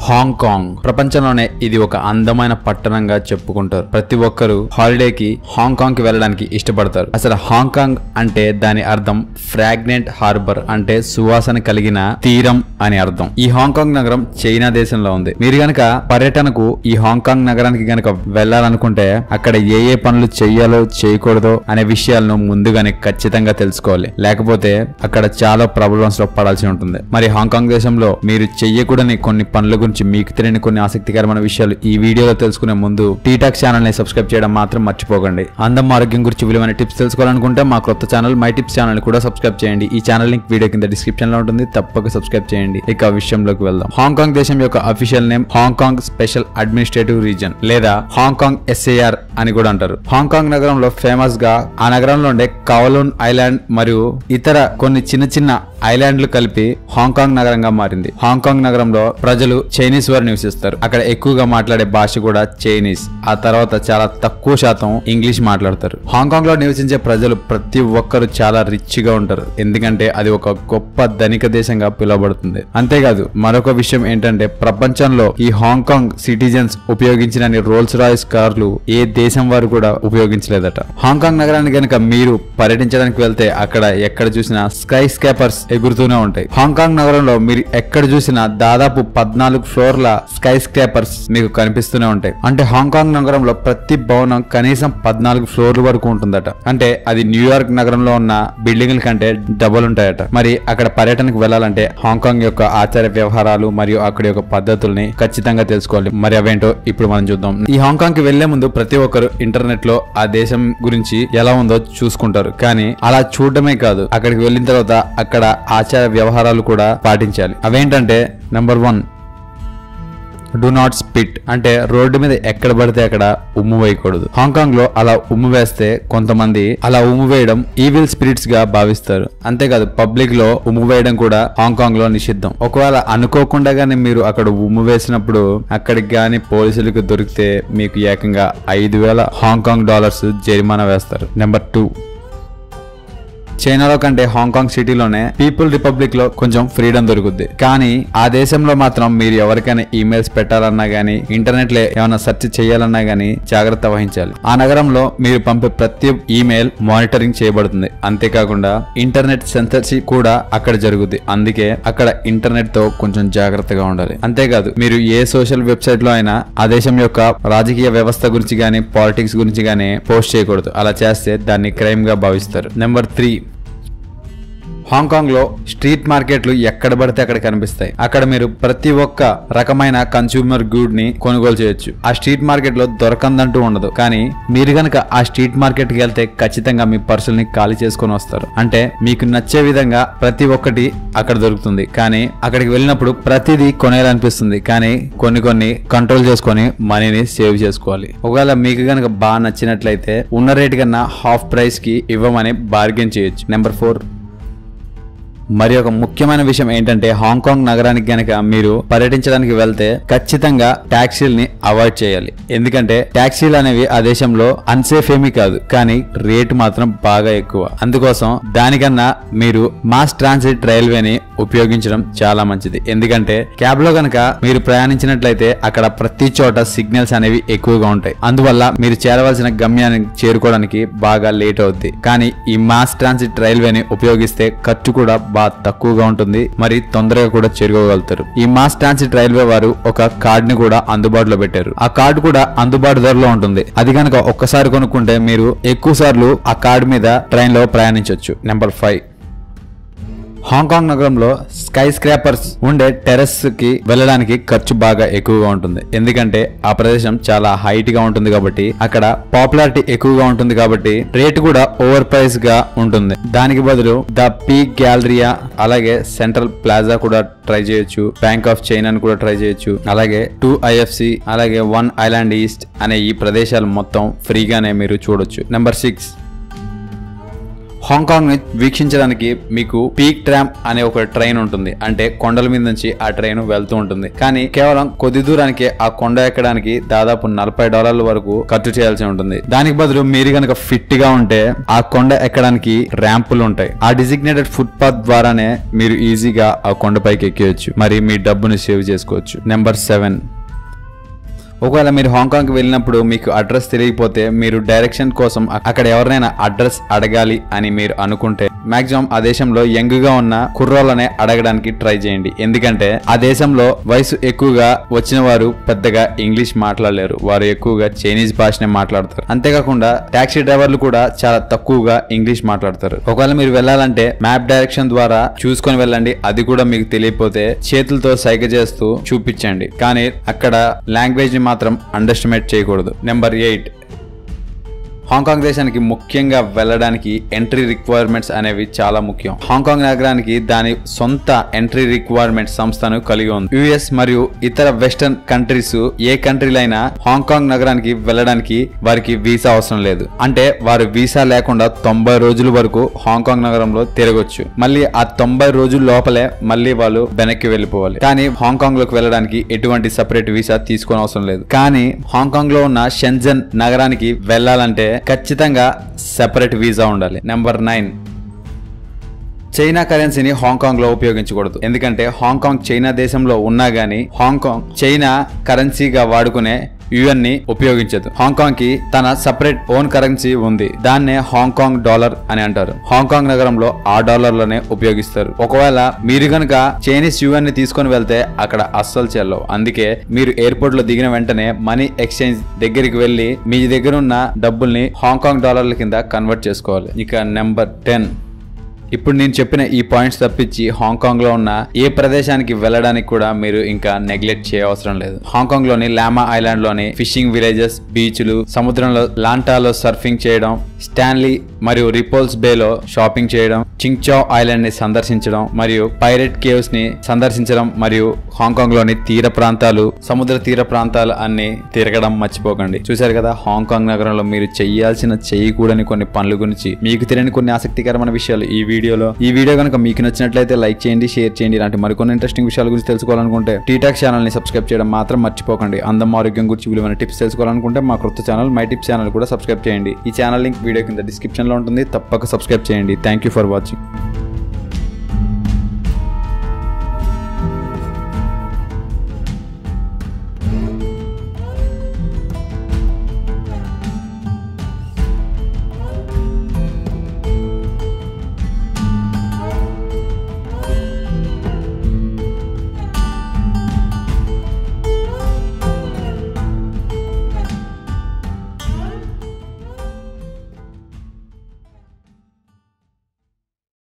Hong Kong ప్రపంచంలోనే ఇది ఒక అందమైన పట్టణంగా చెప్పుకుంటారు ప్రతి ఒక్కరూ హాలిడేకి హాంకాంగ్ కి వెళ్ళడానికి ఇష్టపడతారు అసలు హాంకాంగ్ అంటే దాని అర్థం ఫ్రాగ్నెంట్ హార్బర్ అంటే సువాసన కలిగిన తీరం అని అర్థం ఈ హాంకాంగ్ నగరం చైనా దేశంలో ఉంది మీరు గనక పర్యటనకు ఈ హాంకాంగ్ నగరానికి గనక వెళ్ళాలనుకుంటే అక్కడ ఏ ఏ పనులు చెయ్యాలో చేయకూడదో అనే విషయాలను ముందుగానే ఖచ్చితంగా తెలుసుకోవాలి లేకపోతే అక్కడ చాలా ప్రాబ్లమ్స్ లో పడాల్సి ఉంటుంది మరి హాంకాంగ్ దేశంలో మీరు చెయ్యకూడని కొన్ని పనుల గురించి మీకు తెలియని కొన్ని ఆసక్తికరమైన విషయాలు ఈ వీడియోలో తెలుసుకునే ముందు టీటాక్ ఛానల్ ని సబ్స్క్రైబ్ చేయడం మాత్రం మర్చిపోకండి అందం ఆరోగ్యం గురించి విలువైన టిప్స్ తెలుసుకోవాలనుకుంటే మా కొత్త ఛానల్ మై టిప్స్ ఛానల్ కూడా సబ్స్క్రైబ్ చేయండి ఈ ఛానల్ లింక్ వీడియో కింద డిస్క్రిప్షన్ లో ఉంటుంది తప్పక సబ్స్క్రైబ్ చేయండి ఇక విషయంలోకి వెళ్దాం హాంకాంగ్ దేశం యొక్క official name Hong Kong special administrative region లేదా హాంకాంగ్ ఎస్ఏఆర్ అని కూడా అంటారు హాంకాంగ్ నగరంలో ఫేమస్ గా ఆ నగరంలో ఉండే కవలూన్ ఐలాండ్ మరియు ఇతర కొన్ని చిన్న చిన్న ఐలాండ్లు కలిపి హాంకాంగ్ నగరంగా మారింది హాంకాంగ్ నగరంలో ప్రజలు చైనీస్ వారు నివసిస్తారు అక్కడ ఎక్కువగా మాట్లాడే భాష కూడా చైనీస్ ఆ తర్వాత చాలా తక్కువ శాతం ఇంగ్లీష్ మాట్లాడతారు హాంకాంగ్ లో నివసించే ప్రజలు ప్రతి ఒక్కరు చాలా రిచ్ గా ఉంటారు ఎందుకంటే అది ఒక గొప్ప ధనిక దేశంగా పిలువబడుతుంది అంతేకాదు మరొక విషయం ఏంటంటే ప్రపంచంలో ఈ హాంకాంగ్ సిటిజన్స్ ఉపయోగించిన రోల్స్ రాయిస్ కార్లు ఏ దేశం వారు కూడా ఉపయోగించలేదట హాంకాంగ్ నగరానికి గనుక మీరు పర్యటించడానికి వెళ్తే అక్కడ ఎక్కడ చూసినా స్కై స్కేపర్స్ ఎగురుతూనే ఉంటాయి హాంకాంగ్ నగరంలో మీరు ఎక్కడ చూసినా దాదాపు పద్నాలుగు ఫ్లోర్ల స్కై స్కేపర్స్ మీకు కనిపిస్తూనే ఉంటాయి అంటే హాంకాంగ్ నగరంలో ప్రతి భవనం కనీసం పద్నాలుగు ఫ్లోర్ల వరకు ఉంటుందట అంటే అది న్యూయార్క్ నగరంలో ఉన్న బిల్డింగ్ల కంటే డబుల్ ఉంటాయట మరి అక్కడ పర్యటనకు వెళ్ళాలంటే హాంకాంగ్ యొక్క ఆచార వ్యవహారాలు మరియు అక్కడి యొక్క పద్ధతుల్ని ఖచ్చితంగా తెలుసుకోవాలి మరి అవేంటో ఇప్పుడు మనం చూద్దాం ఈ హాంకాంగ్ కి వెళ్లే ముందు ప్రతి ఒక్కరు ఇంటర్నెట్ లో ఆ దేశం గురించి ఎలా ఉందో చూసుకుంటారు కానీ అలా చూడటమే కాదు అక్కడికి వెళ్ళిన తర్వాత అక్కడ ఆచార వ్యవహారాలు కూడా పాటించాలి అవేంటంటే number one do not spit అంటే రోడ్డు మీద ఎక్కడ పడితే అక్కడ ఉమ్ము వేయకూడదు హాంకాంగ్ లో అలా ఉమ్ము వేస్తే కొంతమంది అలా ఉమ్ము వేయడం ఈవిల్ స్పిరిట్స్ గా భావిస్తారు అంతేకాదు పబ్లిక్ లో ఉమ్ము వేయడం కూడా హాంకాంగ్ లో నిషిద్ధం ఒకవేళ అనుకోకుండా గానీ మీరు అక్కడ ఉమ్ము వేసినప్పుడు అక్కడికి గానీ పోలీసులకు దొరికితే మీకు ఏకంగా ఐదు వేల హాంకాంగ్ డాలర్స్ జరిమానా వేస్తారు నెంబర్ టూ చైనాలో కంటే హాంకాంగ్ సిటీలోనే పీపుల్ రిపబ్లిక్ లో కొంచెం ఫ్రీడమ్ దొరుకుద్ది కానీ ఆ దేశంలో మాత్రం మీరు ఎవరికైనా ఈమెయిల్స్ పెట్టాలన్నా గానీ ఇంటర్నెట్ లో ఏమైనా సెర్చ్ చేయాలన్నా గానీ జాగ్రత్త వహించాలి ఆ నగరంలో మీరు పంపే ప్రతి ఈమెయిల్ మానిటరింగ్ చేయబడుతుంది అంతేకాకుండా ఇంటర్నెట్ సెన్సర్షిప్ కూడా అక్కడ జరుగుద్ది అందుకే అక్కడ ఇంటర్నెట్ తో కొంచెం జాగ్రత్తగా ఉండాలి అంతేకాదు మీరు ఏ సోషల్ వెబ్సైట్ లో అయినా ఆ దేశం యొక్క రాజకీయ వ్యవస్థ గురించి గానీ పాలిటిక్స్ గురించి గానీ పోస్ట్ చేయకూడదు అలా చేస్తే దాన్ని క్రైమ్ గా భావిస్తారు నెంబర్ త్రీ హాంకాంగ్ లో స్ట్రీట్ మార్కెట్లు ఎక్కడ పడితే అక్కడ కనిపిస్తాయి అక్కడ మీరు ప్రతి ఒక్క రకమైన కన్స్యూమర్ గుడ్ ని కొనుగోలు చేయొచ్చు ఆ స్ట్రీట్ మార్కెట్ లో దొరకందంటూ ఉండదు కానీ మీరు గనక ఆ స్ట్రీట్ మార్కెట్ కి వెళ్తే ఖచ్చితంగా మీ పర్సుల్ని ఖాళీ చేసుకొని వస్తారు అంటే మీకు నచ్చే విధంగా ప్రతి ఒక్కటి అక్కడ దొరుకుతుంది కానీ అక్కడికి వెళ్ళినప్పుడు ప్రతిదీ కొనేయాలనిపిస్తుంది కానీ కొన్ని కొన్ని కంట్రోల్ చేసుకొని మనీని సేవ్ చేసుకోవాలి ఒకవేళ మీకు గనక బాగా నచ్చినట్లయితే ఉన్న రేట్ కన్నా హాఫ్ ప్రైస్ కి ఇవ్వమని బార్గెన్ చేయొచ్చు నెంబర్ ఫోర్ మరి ఒక ముఖ్యమైన విషయం ఏంటంటే హాంకాంగ్ నగరానికి గనక మీరు పర్యటించడానికి వెళ్తే ఖచ్చితంగా ట్యాక్సీల్ని అవాయిడ్ చేయాలి ఎందుకంటే ట్యాక్సీలు అనేవి ఆ దేశంలో అన్సేఫ్ ఏమీ కాదు కానీ రేటు మాత్రం బాగా ఎక్కువ అందుకోసం దానికన్నా మీరు మాస్ ట్రాన్సిట్ రైల్వేని ఉపయోగించడం చాలా మంచిది ఎందుకంటే క్యాబ్ లో గనక మీరు ప్రయాణించినట్లయితే అక్కడ ప్రతి చోట సిగ్నల్స్ అనేవి ఎక్కువగా ఉంటాయి అందువల్ల మీరు చేరవలసిన గమ్యానికి చేరుకోవడానికి బాగా లేట్ అవుద్ది కానీ ఈ మాస్ ట్రాన్సిట్ రైల్వేని ఉపయోగిస్తే ఖర్చు కూడా బాగా తక్కువగా ఉంటుంది మరి తొందరగా కూడా చేరుకోగలుగుతారు ఈ మాస్ ట్రాన్సిట్ రైల్వే వారు ఒక కార్డ్ ని కూడా అందుబాటులో పెట్టారు ఆ కార్డు కూడా అందుబాటు ధరలో ఉంటుంది అది కనుక ఒక్కసారి కొనుక్కుంటే మీరు ఎక్కువ సార్లు ఆ కార్డు మీద ట్రైన్ లో ప్రయాణించవచ్చు నెంబర్ ఫైవ్ హాంకాంగ్ నగరంలో స్కై స్క్రాపర్స్ ఉండే టెర్రస్ కి వెళ్ళడానికి ఖర్చు బాగా ఎక్కువగా ఉంటుంది ఎందుకంటే ఆ ప్రదేశం చాలా హైట్ గా ఉంటుంది కాబట్టి అక్కడ పాపులారిటీ ఎక్కువగా ఉంటుంది కాబట్టి రేట్ కూడా ఓవర్ ప్రైస్ గా ఉంటుంది దానికి బదులు ద పీక్ గ్యాలరియా అలాగే సెంట్రల్ ప్లాజా కూడా ట్రై చేయొచ్చు బ్యాంక్ ఆఫ్ చైనా కూడా ట్రై చేయొచ్చు అలాగే టూ ఐఎఫ్సి అలాగే వన్ ఐలాండ్ ఈస్ట్ అనే ఈ ప్రదేశాలు మొత్తం ఫ్రీగానే మీరు చూడొచ్చు నెంబర్ సిక్స్ హాంకాంగ్ ని వీక్షించడానికి మీకు పీక్ ట్రామ్ అనే ఒక ట్రైన్ ఉంటుంది అంటే కొండల మీద నుంచి ఆ ట్రైన్ వెళ్తూ ఉంటుంది కానీ కేవలం కొద్ది దూరానికి ఆ కొండ ఎక్కడానికి దాదాపు నలభై డాలర్ల వరకు ఖర్చు చేయాల్సి ఉంటుంది దానికి బదులు మీరు కనుక ఫిట్ గా ఉంటే ఆ కొండ ఎక్కడానికి ర్యాంపులు ఉంటాయి ఆ డిజిగ్నేటెడ్ ఫుట్ పాత్ ద్వారానే మీరు ఈజీగా ఆ కొండపైకి ఎక్కేయచ్చు మరి మీ డబ్బుని సేవ్ చేసుకోవచ్చు నెంబర్ సెవెన్ ఒకవేళ మీరు హాంకాంగ్ వెళ్ళినప్పుడు మీకు అడ్రస్ తెలియకపోతే మీరు డైరెక్షన్ కోసం అ- అక్కడ ఎవరినైనా అడ్రస్ అడగాలి అని మీరు అనుకుంటే మాక్సిమం ఆ దేశంలో యంగ్ గా ఉన్న కుర్రోళ్ళనే అడగడానికి ట్రై చేయండి ఎందుకంటే ఆ దేశంలో వయసు ఎక్కువగా వచ్చిన వారు పెద్దగా ఇంగ్లీష్ మాట్లాడలేరు వారు ఎక్కువగా చైనీస్ భాషనే మాట్లాడతారు అంతేకాకుండా టాక్సీ డ్రైవర్లు కూడా చాలా తక్కువగా ఇంగ్లీష్ మాట్లాడతారు ఒకవేళ మీరు వెళ్ళాలంటే మ్యాప్ డైరెక్షన్ ద్వారా చూసుకొని వెళ్ళండి అది కూడా మీకు తెలియకపోతే చేతులతో సైగ చేస్తూ చూపించండి కానీ అక్కడ లాంగ్వేజ్ ని మాత్రం అండర్స్టిమేట్ చేయకూడదు నెంబర్ ఎయిట్ హాంకాంగ్ దేశానికి ముఖ్యంగా వెళ్ళడానికి ఎంట్రీ రిక్వైర్మెంట్స్ అనేవి చాలా ముఖ్యం హాంకాంగ్ నగరానికి దాని సొంత ఎంట్రీ రిక్వైర్మెంట్ సంస్థను కలిగి ఉంది యుఎస్ మరియు ఇతర వెస్టర్న్ కంట్రీస్ ఏ కంట్రీలైనా హాంకాంగ్ నగరానికి వెళ్ళడానికి వారికి వీసా అవసరం లేదు అంటే వారు వీసా లేకుండా తొంభై రోజుల వరకు హాంకాంగ్ నగరంలో తిరగొచ్చు మళ్ళీ ఆ తొంభై రోజుల లోపలే మళ్ళీ వాళ్ళు వెనక్కి వెళ్ళిపోవాలి కానీ హాంకాంగ్ లోకి వెళ్ళడానికి ఎటువంటి సపరేట్ వీసా తీసుకోని అవసరం లేదు కానీ హాంకాంగ్ లో ఉన్న షెంజన్ నగరానికి వెళ్ళాలంటే ఖచ్చితంగా సెపరేట్ వీసా ఉండాలి నెంబర్ నైన్ చైనా కరెన్సీని హాంకాంగ్ లో ఉపయోగించకూడదు ఎందుకంటే హాంకాంగ్ చైనా దేశంలో ఉన్నా గానీ హాంకాంగ్ చైనా కరెన్సీగా వాడుకునే యుఎన్ ని ఉపయోగించదు హాంకాంగ్ కి తన సపరేట్ ఓన్ కరెన్సీ ఉంది దాన్నే హాంకాంగ్ డాలర్ అని అంటారు హాంకాంగ్ నగరంలో ఆ డాలర్లనే ఉపయోగిస్తారు ఒకవేళ మీరు గనుక చైనీస్ యుఎన్ ని తీసుకొని వెళ్తే అక్కడ అస్సలు చెల్లవు అందుకే మీరు ఎయిర్పోర్ట్ లో దిగిన వెంటనే మనీ ఎక్స్చేంజ్ దగ్గరికి వెళ్లి మీ దగ్గర ఉన్న డబ్బుల్ని హాంకాంగ్ డాలర్ల కింద కన్వర్ట్ చేసుకోవాలి ఇక నెంబర్ టెన్ ఇప్పుడు నేను చెప్పిన ఈ పాయింట్స్ తప్పించి హాంకాంగ్ లో ఉన్న ఏ ప్రదేశానికి వెళ్ళడానికి కూడా మీరు ఇంకా నెగ్లెక్ట్ చేయవసరం లేదు హాంకాంగ్ లోని లామా ఐలాండ్ లోని ఫిషింగ్ విలేజెస్ బీచ్లు సముద్రంలో లాంటాలో సర్ఫింగ్ చేయడం స్టాన్లీ మరియు రిపోల్స్ బేలో షాపింగ్ చేయడం చింగ్చౌ ఐలాండ్ ని సందర్శించడం మరియు పైరెట్ కేవ్స్ ని సందర్శించడం మరియు హాంకాంగ్ లోని తీర ప్రాంతాలు సముద్ర తీర ప్రాంతాలు అన్ని తిరగడం మర్చిపోకండి చూశారు కదా హాంకాంగ్ నగరంలో మీరు చేయాల్సిన చేయకూడని కొన్ని పనుల గురించి మీకు తెలియని కొన్ని ఆసక్తికరమైన విషయాలు ఈ వీడియోలో ఈ వీడియో కనుక మీకు నచ్చినట్లయితే లైక్ చేయండి షేర్ చేయండి ఇలాంటి మరికొన్ని ఇంట్రెస్టింగ్ విషయాల గురించి తెలుసుకోవాలనుకుంటే టీటాక్ ఛానల్ ని సబ్స్క్రైబ్ చేయడం మాత్రం మర్చిపోకండి అందం ఆరోగ్యం గురించి విలువైన టిప్స్ తెలుసుకోవాలనుకుంటే మా కొత్త ఛానల్ మై టిప్స్ ఛానల్ కూడా సబ్స్క్రైబ్ చేయండి ఈ ఛానల్ లింక్ వీడియో కింద డిస్క్రిప్షన్ లో ఉంటుంది తప్పక సబ్స్క్రైబ్ చేయండి థ్యాంక్ యూ ఫర్ వాచింగ్